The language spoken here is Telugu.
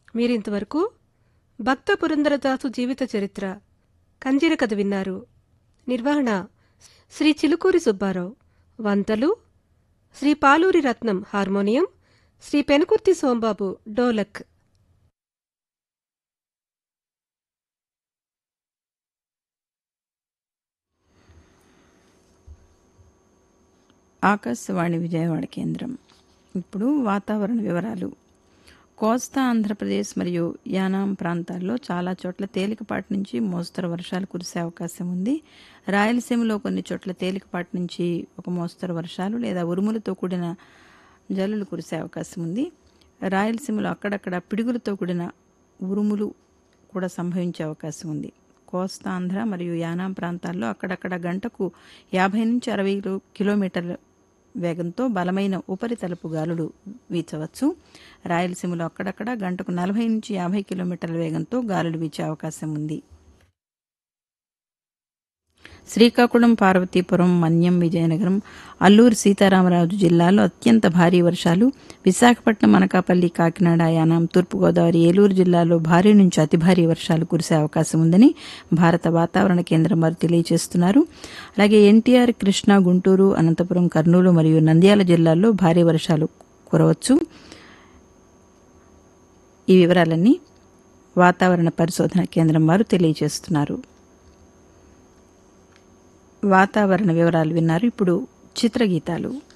మీరింతవరకు భక్త పురందరదాసు జీవిత చరిత్ర కంజిర కథ విన్నారు నిర్వహణ శ్రీ చిలుకూరి సుబ్బారావు వంతలు శ్రీ పాలూరి రత్నం హార్మోనియం శ్రీ పెనుకుర్తి సోంబాబు డోలక్ ఆకాశవాణి విజయవాడ కేంద్రం ఇప్పుడు వాతావరణ వివరాలు కోస్తా ఆంధ్రప్రదేశ్ మరియు యానాం ప్రాంతాల్లో చాలా చోట్ల తేలికపాటి నుంచి మోస్తరు వర్షాలు కురిసే అవకాశం ఉంది రాయలసీమలో కొన్ని చోట్ల తేలికపాటి నుంచి ఒక మోస్తరు వర్షాలు లేదా ఉరుములతో కూడిన జల్లులు కురిసే అవకాశం ఉంది రాయలసీమలో అక్కడక్కడ పిడుగులతో కూడిన ఉరుములు కూడా సంభవించే అవకాశం ఉంది కోస్తా ఆంధ్ర మరియు యానాం ప్రాంతాల్లో అక్కడక్కడ గంటకు యాభై నుంచి అరవై కిలో- కిలోమీటర్ల వేగంతో బలమైన ఉపరితలపు గాలులు వీచవచ్చు రాయలసీమలో అక్కడక్కడ గంటకు నలభై నుంచి యాభై కిలోమీటర్ల వేగంతో గాలులు వీచే అవకాశం ఉంది శ్రీకాకుళం పార్వతీపురం మన్యం విజయనగరం అల్లూరు సీతారామరాజు జిల్లాలో అత్యంత భారీ వర్షాలు విశాఖపట్నం అనకాపల్లి కాకినాడ యానాం తూర్పుగోదావరి ఏలూరు జిల్లాలో భారీ నుంచి అతి భారీ వర్షాలు కురిసే అవకాశం ఉందని భారత వాతావరణ కేంద్రం వారు తెలియజేస్తున్నారు అలాగే ఎన్టీఆర్ కృష్ణా గుంటూరు అనంతపురం కర్నూలు మరియు నంద్యాల జిల్లాల్లో భారీ వర్షాలు కురవచ్చు ఈ వివరాలన్నీ వాతావరణ పరిశోధన కేంద్రం వారు తెలియజేస్తున్నారు వాతావరణ వివరాలు విన్నారు ఇప్పుడు చిత్రగీతాలు